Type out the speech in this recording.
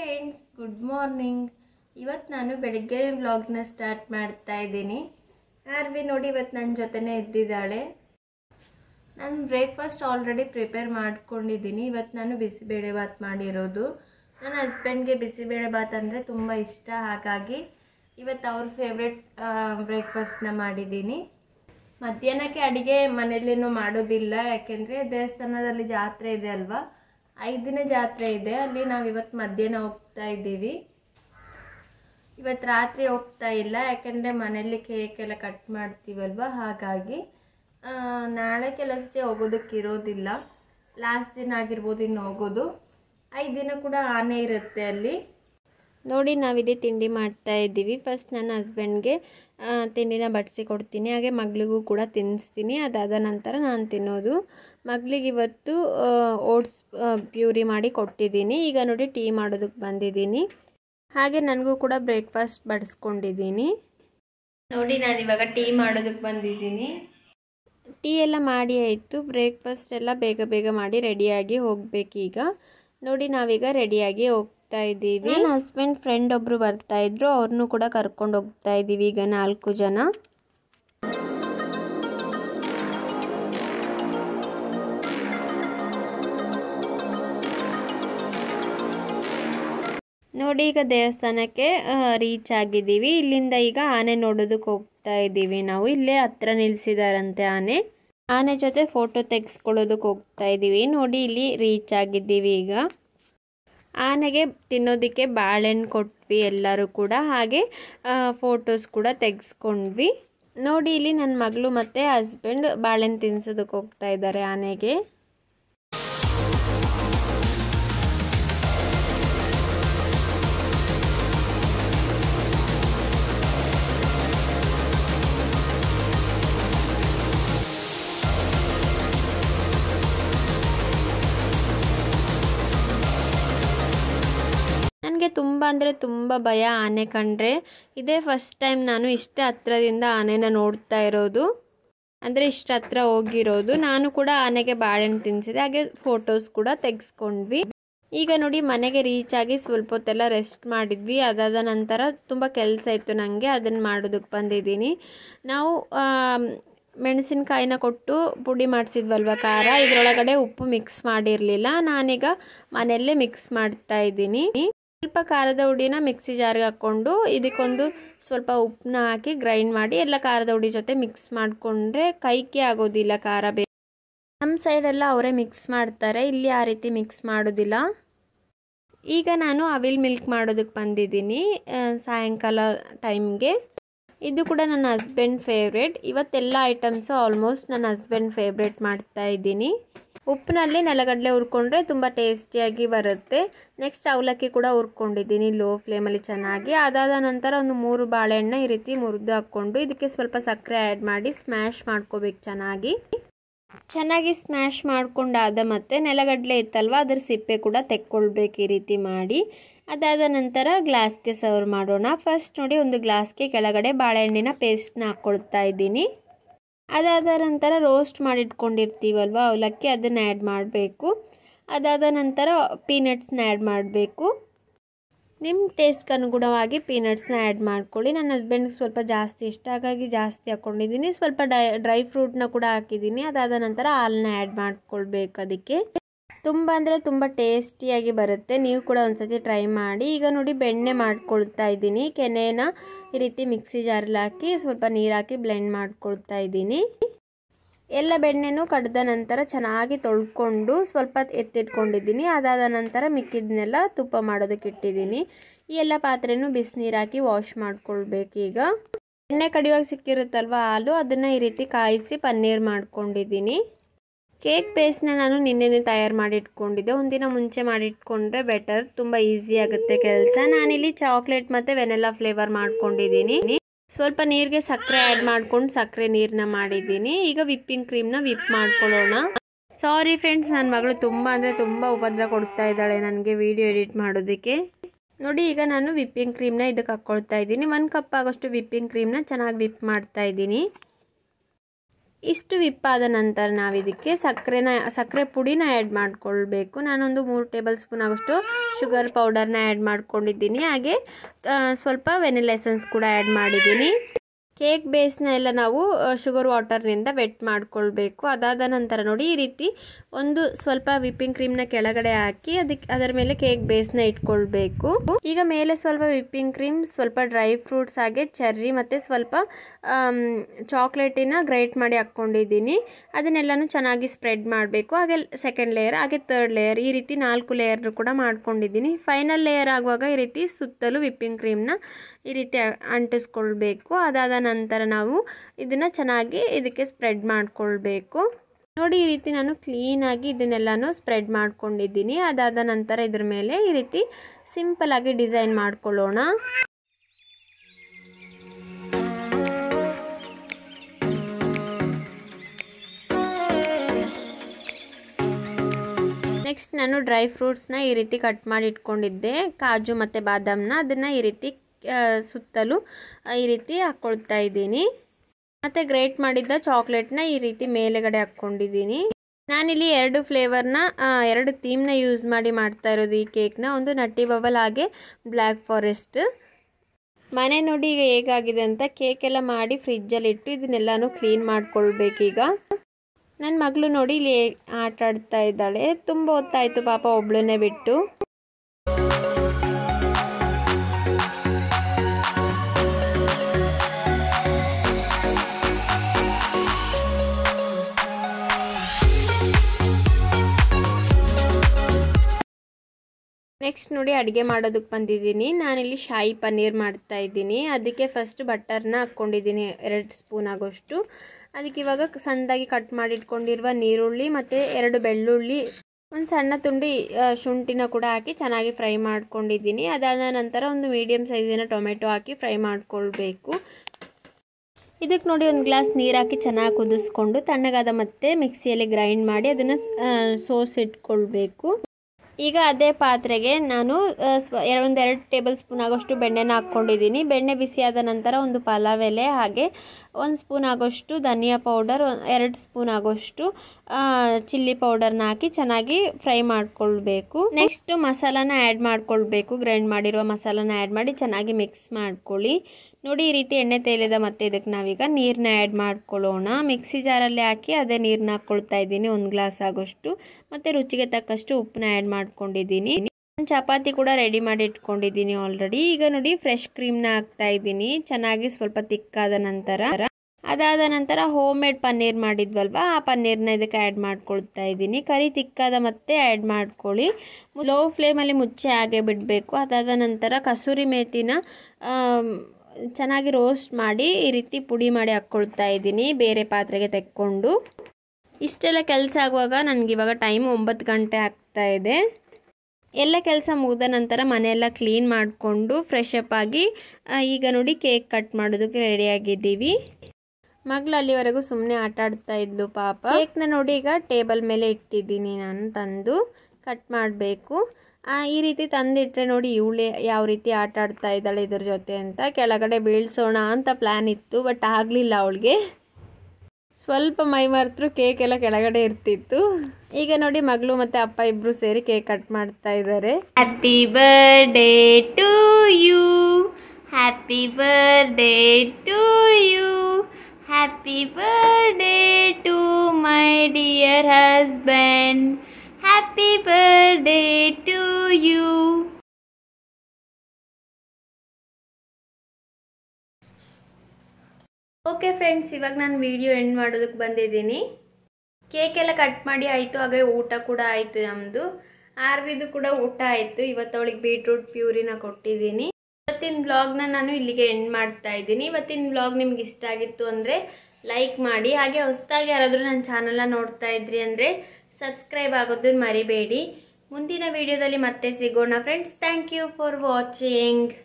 friends good morning ಇವತ್ತು ನಾನು ಬೆಳಿಗ್ಗೆ ವ್ಲಾಗ್ನ ಸ್ಟಾರ್ಟ್ ಮಾಡ್ತಾ ಇದ್ದೀನಿ ಆರ್ವಿ ನೋಡಿ ಇವತ್ತು ನನ್ನ ಜೊತೆನೇ ಇದ್ದಿದ್ದಾಳೆ ನಾನು ಬ್ರೇಕ್ಫಾಸ್ಟ್ ಆಲ್ರೆಡಿ ಪ್ರಿಪೇರ್ ಮಾಡ್ಕೊಂಡಿದ್ದೀನಿ ಇವತ್ತು ನಾನು ಬಿಸಿಬೇಳೆ ಭಾತ್ ಮಾಡಿರೋದು ನನ್ನ ಹಸ್ಬೆಂಡ್ಗೆ ಬಿಸಿಬೇಳೆ ಭಾತ್ ಅಂದರೆ ತುಂಬ ಇಷ್ಟ ಹಾಗಾಗಿ ಇವತ್ತು ಅವ್ರ ಫೇವ್ರೆಟ್ ಬ್ರೇಕ್ಫಾಸ್ಟ್ನ ಮಾಡಿದ್ದೀನಿ ಮಧ್ಯಾಹ್ನಕ್ಕೆ ಅಡುಗೆ ಮನೆಯಲ್ಲೇನು ಮಾಡೋದಿಲ್ಲ ಯಾಕೆಂದರೆ ದೇವಸ್ಥಾನದಲ್ಲಿ ಜಾತ್ರೆ ಇದೆ ಅಲ್ವಾ ಐದು ದಿನ ಜಾತ್ರೆ ಇದೆ ಅಲ್ಲಿ ನಾವು ಇವತ್ತು ಮಧ್ಯಾಹ್ನ ಹೋಗ್ತಾ ಇದ್ದೀವಿ ಇವತ್ತು ರಾತ್ರಿ ಹೋಗ್ತಾ ಇಲ್ಲ ಯಾಕೆಂದರೆ ಮನೆಯಲ್ಲಿ ಕೇಕ್ ಎಲ್ಲ ಕಟ್ ಮಾಡ್ತೀವಲ್ವ ಹಾಗಾಗಿ ಆ, ನಾಳೆ ಕೆಲವು ಸತಿ ಹೋಗೋದಕ್ಕೆ ಇರೋದಿಲ್ಲ ಲಾಸ್ಟ್ ದಿನ ಆಗಿರ್ಬೋದು ಇನ್ನು ಹೋಗೋದು ಐದು ದಿನ ಕೂಡ ಆನೆ ಇರುತ್ತೆ ಅಲ್ಲಿ ನೋಡಿ ನಾವಿಲ್ಲಿ ತಿಂಡಿ ಮಾಡ್ತಾ ಇದ್ದೀವಿ ಫಸ್ಟ್ ನನ್ನ ಹಸ್ಬೆಂಡ್ಗೆ ತಿಂಡಿನ ಬಡಿಸಿ ಕೊಡ್ತೀನಿ ಹಾಗೆ ಮಗಳಿಗೂ ಕೂಡ ತಿನ್ನಿಸ್ತೀನಿ ಅದಾದ ನಂತರ ನಾನು ತಿನ್ನೋದು ಮಗಳಿಗೆ ಇವತ್ತು ಓಟ್ಸ್ ಪ್ಯೂರಿ ಮಾಡಿ ಕೊಟ್ಟಿದ್ದೀನಿ ಈಗ ನೋಡಿ ಟೀ ಮಾಡೋದಕ್ಕೆ ಬಂದಿದ್ದೀನಿ ಹಾಗೆ ನನಗೂ ಕೂಡ ಬ್ರೇಕ್ಫಾಸ್ಟ್ ಬಡಿಸ್ಕೊಂಡಿದ್ದೀನಿ ನೋಡಿ ನಾನು ಇವಾಗ ಟೀ ಮಾಡೋದಕ್ಕೆ ಬಂದಿದ್ದೀನಿ ಟೀ ಎಲ್ಲ ಮಾಡಿ ಆಯಿತು ಬ್ರೇಕ್ಫಾಸ್ಟ್ ಎಲ್ಲ ಬೇಗ ಬೇಗ ಮಾಡಿ ರೆಡಿಯಾಗಿ ಹೋಗ್ಬೇಕೀಗ ನೋಡಿ ನಾವೀಗ ರೆಡಿಯಾಗಿ ಹೋಗ್ತಾ ಇದ್ದೀವಿ ನನ್ನ ಹಸ್ಬೆಂಡ್ ಫ್ರೆಂಡ್ ಒಬ್ಬರು ಬರ್ತಾ ಇದ್ರು ಅವ್ರನ್ನೂ ಕೂಡ ಕರ್ಕೊಂಡು ಹೋಗ್ತಾ ಇದ್ದೀವಿ ಈಗ ನಾಲ್ಕು ಜನ ನೋಡಿ ಈಗ ದೇವಸ್ಥಾನಕ್ಕೆ ರೀಚ್ ಆಗಿದ್ದೀವಿ ಇಲ್ಲಿಂದ ಈಗ ಆನೆ ನೋಡೋದಕ್ಕೆ ಹೋಗ್ತಾ ಇದ್ದೀವಿ ನಾವು ಇಲ್ಲೇ ಹತ್ರ ನಿಲ್ಸಿದಾರಂತೆ ಆನೆ ಆನೆ ಜೊತೆ ಫೋಟೋ ತೆಗೆಸ್ಕೊಳ್ಳೋದಕ್ಕೆ ಹೋಗ್ತಾ ಇದ್ದೀವಿ ನೋಡಿ ಇಲ್ಲಿ ರೀಚ್ ಆಗಿದ್ದೀವಿ ಈಗ ಆನೆಗೆ ತಿನ್ನೋದಕ್ಕೆ ಬಾಳೆಹಣ್ಣು ಕೊಟ್ವಿ ಎಲ್ಲರೂ ಕೂಡ ಹಾಗೆ ಫೋಟೋಸ್ ಕೂಡ ತೆಗೆಸ್ಕೊಂಡ್ವಿ ನೋಡಿ ಇಲ್ಲಿ ನನ್ನ ಮಗಳು ಮತ್ತು ಹಸ್ಬೆಂಡ್ ಬಾಳೆಹಣ್ಣು ತಿನ್ಸೋದಕ್ಕೆ ಹೋಗ್ತಾ ಇದ್ದಾರೆ ಆನೆಗೆ ನನಗೆ ತುಂಬ ಅಂದರೆ ತುಂಬ ಭಯ ಆನೆ ಕಂಡ್ರೆ ಇದೇ ಫಸ್ಟ್ ಟೈಮ್ ನಾನು ಇಷ್ಟ ಹತ್ರದಿಂದ ಆನೆನ ನೋಡ್ತಾ ಇರೋದು ಅಂದರೆ ಇಷ್ಟ ಹತ್ರ ಹೋಗಿರೋದು ನಾನು ಕೂಡ ಆನೆಗೆ ಬಾಳೆಹಣ್ಣು ತಿನ್ನಿಸಿದೆ ಹಾಗೆ ಫೋಟೋಸ್ ಕೂಡ ತೆಗೆಸ್ಕೊಂಡ್ವಿ ಈಗ ನೋಡಿ ಮನೆಗೆ ರೀಚ್ ಆಗಿ ಸ್ವಲ್ಪ ಹೊತ್ತೆಲ್ಲ ರೆಸ್ಟ್ ಮಾಡಿದ್ವಿ ಅದಾದ ನಂತರ ತುಂಬ ಕೆಲಸ ಇತ್ತು ನನಗೆ ಅದನ್ನು ಮಾಡೋದಕ್ಕೆ ಬಂದಿದ್ದೀನಿ ನಾವು ಮೆಣಸಿನ್ಕಾಯಿನ ಕೊಟ್ಟು ಪುಡಿ ಮಾಡಿಸಿದ್ವಲ್ವ ಖಾರ ಇದರೊಳಗಡೆ ಉಪ್ಪು ಮಿಕ್ಸ್ ಮಾಡಿರಲಿಲ್ಲ ನಾನೀಗ ಮನೆಯಲ್ಲೇ ಮಿಕ್ಸ್ ಮಾಡ್ತಾ ಇದ್ದೀನಿ ಸ್ವಲ್ಪ ಖಾರದ ಹುಡಿನ ಮಿಕ್ಸಿ ಜಾರ್ಗೆ ಹಾಕ್ಕೊಂಡು ಇದಕ್ಕೊಂದು ಸ್ವಲ್ಪ ಉಪ್ಪನ್ನ ಹಾಕಿ ಗ್ರೈಂಡ್ ಮಾಡಿ ಎಲ್ಲ ಖಾರದ ಹುಡಿ ಜೊತೆ ಮಿಕ್ಸ್ ಮಾಡಿಕೊಂಡ್ರೆ ಕೈಗೆ ಆಗೋದಿಲ್ಲ ಖಾರ ಬೇಕು ನಮ್ಮ ಸೈಡೆಲ್ಲ ಅವರೇ ಮಿಕ್ಸ್ ಮಾಡ್ತಾರೆ ಇಲ್ಲಿ ಆ ರೀತಿ ಮಿಕ್ಸ್ ಮಾಡೋದಿಲ್ಲ ಈಗ ನಾನು ಅವಿಲ್ ಮಿಲ್ಕ್ ಮಾಡೋದಕ್ಕೆ ಬಂದಿದ್ದೀನಿ ಸಾಯಂಕಾಲ ಟೈಮ್ಗೆ ಇದು ಕೂಡ ನನ್ನ ಹಸ್ಬೆಂಡ್ ಫೇವ್ರೇಟ್ ಇವತ್ತೆಲ್ಲ ಐಟಮ್ಸು ಆಲ್ಮೋಸ್ಟ್ ನನ್ನ ಹಸ್ಬೆಂಡ್ ಫೇವ್ರೇಟ್ ಮಾಡ್ತಾ ಇದ್ದೀನಿ ಉಪ್ಪಿನಲ್ಲಿ ನೆಲಗಡಲೆ ಹುರ್ಕೊಂಡ್ರೆ ತುಂಬ ಟೇಸ್ಟಿಯಾಗಿ ಬರುತ್ತೆ ನೆಕ್ಸ್ಟ್ ಅವಲಕ್ಕಿ ಕೂಡ ಹುರ್ಕೊಂಡಿದ್ದೀನಿ ಲೋ ಫ್ಲೇಮಲ್ಲಿ ಚೆನ್ನಾಗಿ ಅದಾದ ನಂತರ ಒಂದು ಮೂರು ಬಾಳೆಹಣ್ಣು ಈ ರೀತಿ ಮುರಿದು ಹಾಕ್ಕೊಂಡು ಇದಕ್ಕೆ ಸ್ವಲ್ಪ ಸಕ್ಕರೆ ಆ್ಯಡ್ ಮಾಡಿ ಸ್ಮ್ಯಾಶ್ ಮಾಡ್ಕೋಬೇಕು ಚೆನ್ನಾಗಿ ಚೆನ್ನಾಗಿ ಸ್ಮ್ಯಾಶ್ ಮಾಡ್ಕೊಂಡಾದ ಮತ್ತು ನೆಲಗಡಲೆ ಇತ್ತಲ್ವ ಅದ್ರ ಸಿಪ್ಪೆ ಕೂಡ ತೆಕ್ಕೊಳ್ಬೇಕು ಈ ರೀತಿ ಮಾಡಿ ಅದಾದ ನಂತರ ಗ್ಲಾಸ್ಗೆ ಸರ್ವ್ ಮಾಡೋಣ ಫಸ್ಟ್ ನೋಡಿ ಒಂದು ಗ್ಲಾಸ್ಗೆ ಕೆಳಗಡೆ ಬಾಳೆಹಣ್ಣಿನ ಪೇಸ್ಟ್ನ ಹಾಕ್ಕೊಳ್ತಾ ಇದ್ದೀನಿ ಅದಾದ ನಂತರ ರೋಸ್ಟ್ ಮಾಡಿಟ್ಕೊಂಡಿರ್ತೀವಲ್ವ ಅವಲಕ್ಕಿ ಅದನ್ನು ಆ್ಯಡ್ ಮಾಡಬೇಕು ಅದಾದ ನಂತರ ಪೀನಟ್ಸ್ನ ಆ್ಯಡ್ ಮಾಡಬೇಕು ನಿಮ್ಮ ಟೇಸ್ಟ್ಗೆ ಅನುಗುಣವಾಗಿ ಪೀನಟ್ಸ್ನ ಆ್ಯಡ್ ಮಾಡ್ಕೊಳ್ಳಿ ನನ್ನ ಹಸ್ಬೆಂಡ್ಗೆ ಸ್ವಲ್ಪ ಜಾಸ್ತಿ ಇಷ್ಟ ಹಾಗಾಗಿ ಜಾಸ್ತಿ ಹಾಕ್ಕೊಂಡಿದ್ದೀನಿ ಸ್ವಲ್ಪ ಡೈ ಡ್ರೈ ಫ್ರೂಟ್ನ ಕೂಡ ಹಾಕಿದ್ದೀನಿ ಅದಾದ ನಂತರ ಹಾಲನ್ನ ಆ್ಯಡ್ ಮಾಡ್ಕೊಳ್ಬೇಕು ಅದಕ್ಕೆ ತುಂಬ ಅಂದರೆ ತುಂಬ ಟೇಸ್ಟಿಯಾಗಿ ಬರುತ್ತೆ ನೀವು ಕೂಡ ಒಂದ್ಸತಿ ಟ್ರೈ ಮಾಡಿ ಈಗ ನೋಡಿ ಬೆಣ್ಣೆ ಮಾಡ್ಕೊಳ್ತಾ ಇದ್ದೀನಿ ಕೆನೆನ ಈ ರೀತಿ ಮಿಕ್ಸಿ ಜಾರಲ್ಲಿ ಹಾಕಿ ಸ್ವಲ್ಪ ನೀರು ಹಾಕಿ ಬ್ಲೆಂಡ್ ಮಾಡ್ಕೊಳ್ತಾ ಇದ್ದೀನಿ ಎಲ್ಲ ಬೆಣ್ಣೆನೂ ಕಡ್ದ ನಂತರ ಚೆನ್ನಾಗಿ ತೊಳ್ಕೊಂಡು ಸ್ವಲ್ಪ ಎತ್ತಿಟ್ಕೊಂಡಿದ್ದೀನಿ ಅದಾದ ನಂತರ ಮಿಕ್ಕಿದ್ನೆಲ್ಲ ತುಪ್ಪ ಮಾಡೋದಕ್ಕೆ ಇಟ್ಟಿದ್ದೀನಿ ಈ ಎಲ್ಲ ಪಾತ್ರೆನೂ ಬಿಸಿನೀರು ಹಾಕಿ ವಾಶ್ ಮಾಡ್ಕೊಳ್ಬೇಕು ಈಗ ಎಣ್ಣೆ ಕಡಿಯುವಾಗ ಸಿಕ್ಕಿರುತ್ತಲ್ವ ಹಾಲು ಅದನ್ನು ಈ ರೀತಿ ಕಾಯಿಸಿ ಪನ್ನೀರ್ ಮಾಡ್ಕೊಂಡಿದ್ದೀನಿ ಕೇಕ್ ಬೇಸ್ನ ನಾನು ನಿನ್ನೆನೇ ತಯಾರು ಮಾಡಿ ಇಟ್ಕೊಂಡಿದ್ದೆ ಒಂದಿನ ಮುಂಚೆ ಮಾಡಿಟ್ಕೊಂಡ್ರೆ ಬೆಟರ್ ತುಂಬ ಈಸಿ ಆಗುತ್ತೆ ಕೆಲಸ ನಾನಿಲ್ಲಿ ಚಾಕ್ಲೇಟ್ ಮತ್ತು ವೆನೆಲ್ಲಾ ಫ್ಲೇವರ್ ಮಾಡ್ಕೊಂಡಿದ್ದೀನಿ ಸ್ವಲ್ಪ ನೀರಿಗೆ ಸಕ್ಕರೆ ಆ್ಯಡ್ ಮಾಡ್ಕೊಂಡು ಸಕ್ಕರೆ ನೀರನ್ನ ಮಾಡಿದ್ದೀನಿ ಈಗ ವಿಪ್ಪಿಂಗ್ ಕ್ರೀಮ್ನ ವಿಪ್ ಮಾಡ್ಕೊಳ್ಳೋಣ ಸಾರಿ ಫ್ರೆಂಡ್ಸ್ ನನ್ನ ಮಗಳು ತುಂಬ ಅಂದರೆ ತುಂಬ ಉಪದ್ರ ಕೊಡ್ತಾ ಇದ್ದಾಳೆ ನನಗೆ ವಿಡಿಯೋ ಎಡಿಟ್ ಮಾಡೋದಕ್ಕೆ ನೋಡಿ ಈಗ ನಾನು ವಿಪ್ಪಿಂಗ್ ಕ್ರೀಮ್ನ ಇದಕ್ಕೆ ಹಾಕ್ಕೊಳ್ತಾ ಇದ್ದೀನಿ ಒಂದು ಕಪ್ ಆಗೋಷ್ಟು ವಿಪ್ಪಿಂಗ್ ಕ್ರೀಮ್ನ ಚೆನ್ನಾಗಿ ವಿಪ್ ಮಾಡ್ತಾ ಇದ್ದೀನಿ ಇಷ್ಟು ವಿಪ್ಪಾದ ನಂತರ ನಾವು ಇದಕ್ಕೆ ಸಕ್ಕರೆನ ಸಕ್ಕರೆ ಪುಡಿನ ಆ್ಯಡ್ ಮಾಡ್ಕೊಳ್ಬೇಕು ನಾನೊಂದು ಮೂರು ಟೇಬಲ್ ಸ್ಪೂನ್ ಆಗೋಷ್ಟು ಶುಗರ್ ಪೌಡರ್ನ ಆ್ಯಡ್ ಮಾಡ್ಕೊಂಡಿದ್ದೀನಿ ಹಾಗೆ ಆ, ಸ್ವಲ್ಪ ವೆನಿಲ್ಲ ಎಸೆನ್ಸ್ ಕೂಡ ಆ್ಯಡ್ ಮಾಡಿದ್ದೀನಿ ಕೇಕ್ ಬೇಸ್ನ ಎಲ್ಲ ನಾವು ಶುಗರ್ ವಾಟರ್ನಿಂದ ವೆಟ್ ಮಾಡ್ಕೊಳ್ಬೇಕು ಅದಾದ ನಂತರ ನೋಡಿ ಈ ರೀತಿ ಒಂದು ಸ್ವಲ್ಪ ವಿಪ್ಪಿಂಗ್ ಕ್ರೀಮ್ನ ಕೆಳಗಡೆ ಹಾಕಿ ಅದಕ್ಕೆ ಅದರ ಮೇಲೆ ಕೇಕ್ ಬೇಸ್ನ ಇಟ್ಕೊಳ್ಬೇಕು ಈಗ ಮೇಲೆ ಸ್ವಲ್ಪ ವಿಪ್ಪಿಂಗ್ ಕ್ರೀಮ್ ಸ್ವಲ್ಪ ಡ್ರೈ ಫ್ರೂಟ್ಸ್ ಹಾಗೆ ಚೆರ್ರಿ ಮತ್ತು ಸ್ವಲ್ಪ ಚಾಕ್ಲೇಟಿನ ಗ್ರೈಟ್ ಮಾಡಿ ಹಾಕ್ಕೊಂಡಿದ್ದೀನಿ ಅದನ್ನೆಲ್ಲನೂ ಚೆನ್ನಾಗಿ ಸ್ಪ್ರೆಡ್ ಮಾಡಬೇಕು ಹಾಗೆ ಸೆಕೆಂಡ್ ಲೇಯರ್ ಹಾಗೆ ತರ್ಡ್ ಲೇಯರ್ ಈ ರೀತಿ ನಾಲ್ಕು ಲೇಯರ್ ಕೂಡ ಮಾಡ್ಕೊಂಡಿದ್ದೀನಿ ಫೈನಲ್ ಲೇಯರ್ ಆಗುವಾಗ ಈ ರೀತಿ ಸುತ್ತಲೂ ವಿಪ್ಪಿಂಗ್ ಕ್ರೀಮ್ನ ಈ ರೀತಿ ಅಂಟಿಸ್ಕೊಳ್ಬೇಕು ಅದಾದ ನಂತರ ನಾವು ಇದನ್ನು ಚೆನ್ನಾಗಿ ಇದಕ್ಕೆ ಸ್ಪ್ರೆಡ್ ಮಾಡ್ಕೊಳ್ಬೇಕು ನೋಡಿ ಈ ರೀತಿ ನಾನು ಕ್ಲೀನಾಗಿ ಇದನ್ನೆಲ್ಲನೂ ಸ್ಪ್ರೆಡ್ ಮಾಡ್ಕೊಂಡಿದ್ದೀನಿ ಅದಾದ ನಂತರ ಇದ್ರ ಮೇಲೆ ಈ ರೀತಿ ಸಿಂಪಲ್ ಆಗಿ ಡಿಸೈನ್ ಮಾಡ್ಕೊಳ್ಳೋಣ ನೆಕ್ಸ್ಟ್ ನಾನು ಡ್ರೈ ಫ್ರೂಟ್ಸ್ನ ಈ ರೀತಿ ಕಟ್ ಮಾಡಿ ಇಟ್ಕೊಂಡಿದ್ದೆ ಕಾಜು ಮತ್ತು ಬಾದಾಮ್ನ ಅದನ್ನು ಈ ರೀತಿ ಆ, ಸುತ್ತಲೂ ಆ, ಈ ರೀತಿ ಹಾಕ್ಕೊಳ್ತಾ ಇದ್ದೀನಿ ಮತ್ತು ಗ್ರೇಟ್ ಮಾಡಿದ್ದ ಚಾಕ್ಲೇಟ್ನ ಈ ರೀತಿ ಮೇಲೆಗಡೆ ಹಾಕ್ಕೊಂಡಿದ್ದೀನಿ ನಾನಿಲ್ಲಿ ಎರಡು ಫ್ಲೇವರ್ನ ಎರಡು ಥೀಮ್ನ ಯೂಸ್ ಮಾಡಿ ಮಾಡ್ತಾ ಇರೋದು ಈ ಕೇಕ್ನ ಒಂದು ನಟ್ಟಿ ಬಬಲ್ ಹಾಗೆ ಬ್ಲ್ಯಾಕ್ ಫಾರೆಸ್ಟ್ ಮನೆ ನೋಡಿ ಈಗ ಹೇಗಾಗಿದೆ ಅಂತ ಕೇಕ್ ಎಲ್ಲ ಮಾಡಿ ಫ್ರಿಜ್ಜಲ್ಲಿ ಇಟ್ಟು ಇದನ್ನೆಲ್ಲನೂ ಕ್ಲೀನ್ ಮಾಡ್ಕೊಳ್ಬೇಕೀಗ ನನ್ನ ಮಗಳು ನೋಡಿ ಇಲ್ಲಿ ಆಟ ಆಡ್ತಾ ಇದ್ದಾಳೆ ತುಂಬ ಹೊತ್ತಾಯಿತು ಪಾಪ ಒಬ್ಳನ್ನೇ ಬಿಟ್ಟು ನೆಕ್ಸ್ಟ್ ನೋಡಿ ಅಡುಗೆ ಮಾಡೋದಕ್ಕೆ ಬಂದಿದ್ದೀನಿ ನಾನಿಲ್ಲಿ ಶಾಯಿ ಪನ್ನೀರ್ ಮಾಡ್ತಾ ಇದ್ದೀನಿ ಅದಕ್ಕೆ ಫಸ್ಟ್ ಬಟರ್ನ ಹಾಕ್ಕೊಂಡಿದ್ದೀನಿ ಎರಡು ಸ್ಪೂನ್ ಆಗೋಷ್ಟು ಅದಕ್ಕೆ ಇವಾಗ ಸಣ್ಣದಾಗಿ ಕಟ್ ಮಾಡಿ ಇಟ್ಕೊಂಡಿರುವ ನೀರುಳ್ಳಿ ಮತ್ತು ಎರಡು ಬೆಳ್ಳುಳ್ಳಿ ಒಂದು ಸಣ್ಣ ತುಂಡಿ ಆ, ಶುಂಠಿನ ಕೂಡ ಹಾಕಿ ಚೆನ್ನಾಗಿ ಫ್ರೈ ಮಾಡ್ಕೊಂಡಿದ್ದೀನಿ ಅದಾದ ನಂತರ ಒಂದು ಮೀಡಿಯಮ್ ಸೈಜಿನ ಟೊಮೆಟೊ ಹಾಕಿ ಫ್ರೈ ಮಾಡ್ಕೊಳ್ಬೇಕು ಇದಕ್ಕೆ ನೋಡಿ ಒಂದು ಗ್ಲಾಸ್ ನೀರು ಹಾಕಿ ಚೆನ್ನಾಗಿ ಕುದಿಸ್ಕೊಂಡು ತಣ್ಣಗಾದ ಮತ್ತೆ ಮಿಕ್ಸಿಯಲ್ಲಿ ಗ್ರೈಂಡ್ ಮಾಡಿ ಅದನ್ನು ಸೋಸ್ ಇಟ್ಕೊಳ್ಬೇಕು ಈಗ ಅದೇ ಪಾತ್ರೆಗೆ ನಾನು ಆ, ಸ್ವ ಒಂದೆರಡು ಟೇಬಲ್ ಸ್ಪೂನ್ ಆಗೋಷ್ಟು ಬೆಣ್ಣೆನ ಹಾಕ್ಕೊಂಡಿದ್ದೀನಿ ಬೆಣ್ಣೆ ಬಿಸಿಯಾದ ನಂತರ ಒಂದು ಪಲಾವ್ ಎಲೆ ಹಾಗೆ ಒಂದು ಸ್ಪೂನ್ ಆಗೋಷ್ಟು ಧನಿಯಾ ಪೌಡರ್ ಎರಡು ಸ್ಪೂನ್ ಆಗೋಷ್ಟು ಚಿಲ್ಲಿ ಪೌಡರ್ನ ಹಾಕಿ ಚೆನ್ನಾಗಿ ಫ್ರೈ ಮಾಡ್ಕೊಳ್ಬೇಕು ನೆಕ್ಸ್ಟ್ ಮಸಾಲಾನ ಆ್ಯಡ್ ಮಾಡ್ಕೊಳ್ಬೇಕು ಗ್ರೈಂಡ್ ಮಾಡಿರುವ ಮಸಾಲಾನ ಆ್ಯಡ್ ಮಾಡಿ ಚೆನ್ನಾಗಿ ಮಿಕ್ಸ್ ಮಾಡ್ಕೊಳ್ಳಿ ನೋಡಿ ಈ ರೀತಿ ಎಣ್ಣೆ ತೇಲಿದ ಮತ್ತೆ ಇದಕ್ಕೆ ನಾವೀಗ ನೀರನ್ನ ಆ್ಯಡ್ ಮಾಡ್ಕೊಳ್ಳೋಣ ಮಿಕ್ಸಿ ಜಾರಲ್ಲಿ ಹಾಕಿ ಅದೇ ನೀರನ್ನ ಹಾಕ್ಕೊಳ್ತಾ ಇದ್ದೀನಿ ಒಂದು ಗ್ಲಾಸ್ ಆಗೋಷ್ಟು ಮತ್ತು ರುಚಿಗೆ ತಕ್ಕಷ್ಟು ಉಪ್ಪನ್ನ ಆ್ಯಡ್ ಮಾಡ್ಕೊಂಡಿದ್ದೀನಿ ನಾನು ಚಪಾತಿ ಕೂಡ ರೆಡಿ ಮಾಡಿ ಇಟ್ಕೊಂಡಿದ್ದೀನಿ ಆಲ್ರೆಡಿ ಈಗ ನೋಡಿ ಫ್ರೆಶ್ ಕ್ರೀಮ್ನ ಹಾಕ್ತಾ ಇದ್ದೀನಿ ಚೆನ್ನಾಗಿ ಸ್ವಲ್ಪ ತಿಕ್ಕಾದ ನಂತರ ಅದಾದ ನಂತರ ಹೋಮ್ ಮೇಡ್ ಪನ್ನೀರ್ ಮಾಡಿದ್ವಲ್ವ ಆ ಪನ್ನೀರ್ನ ಇದಕ್ಕೆ ಆ್ಯಡ್ ಮಾಡ್ಕೊಳ್ತಾ ಇದ್ದೀನಿ ಕರಿ ತಿಕ್ಕಾದ ಮತ್ತೆ ಆ್ಯಡ್ ಮಾಡ್ಕೊಳ್ಳಿ ಲೋ ಫ್ಲೇಮಲ್ಲಿ ಮುಚ್ಚೆ ಹಾಗೆ ಬಿಡಬೇಕು ಅದಾದ ನಂತರ ಕಸೂರಿ ಮೇಥಿನ ಆಮ್, ಚೆನ್ನಾಗಿ ರೋಸ್ಟ್ ಮಾಡಿ ಈ ರೀತಿ ಪುಡಿ ಮಾಡಿ ಹಾಕ್ಕೊಳ್ತಾ ಇದ್ದೀನಿ ಬೇರೆ ಪಾತ್ರೆಗೆ ತೆಕ್ಕೊಂಡು ಇಷ್ಟೆಲ್ಲ ಕೆಲಸ ಆಗುವಾಗ ನನಗಿವಾಗ ಟೈಮ್ ಒಂಬತ್ತು ಗಂಟೆ ಆಗ್ತಾ ಇದೆ ಎಲ್ಲ ಕೆಲಸ ಮುಗಿದ ನಂತರ ಮನೆಯೆಲ್ಲ ಕ್ಲೀನ್ ಮಾಡಿಕೊಂಡು ಫ್ರೆಶ್ ಅಪ್ ಆಗಿ ಆ, ಈಗ ನೋಡಿ ಕೇಕ್ ಕಟ್ ಮಾಡೋದಕ್ಕೆ ರೆಡಿಯಾಗಿದ್ದೀವಿ ಮಗಳು ಅಲ್ಲಿವರೆಗೂ ಸುಮ್ಮನೆ ಆಟ ಆಡ್ತಾ ಇದ್ಲು ಪಾಪ ಕೇಕ್ನ ನೋಡಿ ಈಗ ಟೇಬಲ್ ಮೇಲೆ ಇಟ್ಟಿದ್ದೀನಿ ನಾನು ತಂದು ಕಟ್ ಮಾಡಬೇಕು ಈ ರೀತಿ ತಂದಿಟ್ರೆ ನೋಡಿ ಇವಳೆ ಯಾವ ರೀತಿ ಆಟ ಆಡ್ತಾ ಇದ್ದಾಳೆ ಇದ್ರ ಜೊತೆ ಅಂತ ಕೆಳಗಡೆ ಬೀಳ್ಸೋಣ ಅಂತ ಪ್ಲ್ಯಾನ್ ಇತ್ತು ಬಟ್ ಆಗಲಿಲ್ಲ ಅವಳಿಗೆ ಸ್ವಲ್ಪ ಮೈ ಮರೆತರು ಕೇಕ್ ಎಲ್ಲ ಕೆಳಗಡೆ ಇರ್ತಿತ್ತು ಈಗ ನೋಡಿ ಮಗಳು ಮತ್ತೆ ಅಪ್ಪ ಇಬ್ರು ಸೇರಿ ಕೇಕ್ ಕಟ್ ಮಾಡ್ತಾ ಇದ್ದಾರೆ happy birthday to you happy birthday to you happy birthday to my dear husband happy birthday to you okay friends ಇವಾಗ ನಾನು ವಿಡಿಯೋ ಎಂಡ್ ಮಾಡೋದಕ್ಕೆ ಬಂದಿದ್ದೀನಿ ಕೇಕ್ ಎಲ್ಲ ಕಟ್ ಮಾಡಿ ಆಯಿತು ಹಾಗೆ ಊಟ ಕೂಡ ಆಯಿತು ನಮ್ಮದು ಆರ್ವಿದು ಕೂಡ ಊಟ ಆಯಿತು ಇವತ್ತು ಅವಳಿಗೆ ಬೀಟ್ರೂಟ್ ಪ್ಯೂರಿನ ಕೊಟ್ಟಿದ್ದೀನಿ ಇವತ್ತಿನ ಬ್ಲಾಗ್ನ ನಾನು ಇಲ್ಲಿಗೆ ಎಂಡ್ ಮಾಡ್ತಾ ಇದ್ದೀನಿ ಇವತ್ತಿನ ಬ್ಲಾಗ್ ನಿಮ್ಗೆ ಇಷ್ಟ ಆಗಿತ್ತು ಅಂದರೆ ಲೈಕ್ ಮಾಡಿ ಹಾಗೆ ಹೊಸದಾಗಿ ಯಾರಾದರೂ ನನ್ನ ಚಾನಲ್ನ ನೋಡ್ತಾ ಇದ್ರಿ ಅಂದರೆ ಸಬ್ಸ್ಕ್ರೈಬ್ ಆಗೋದನ್ನ ಮರಿಬೇಡಿ ಮುಂದಿನ ವಿಡಿಯೋದಲ್ಲಿ ಮತ್ತೆ ಸಿಗೋಣ friends thank you for watching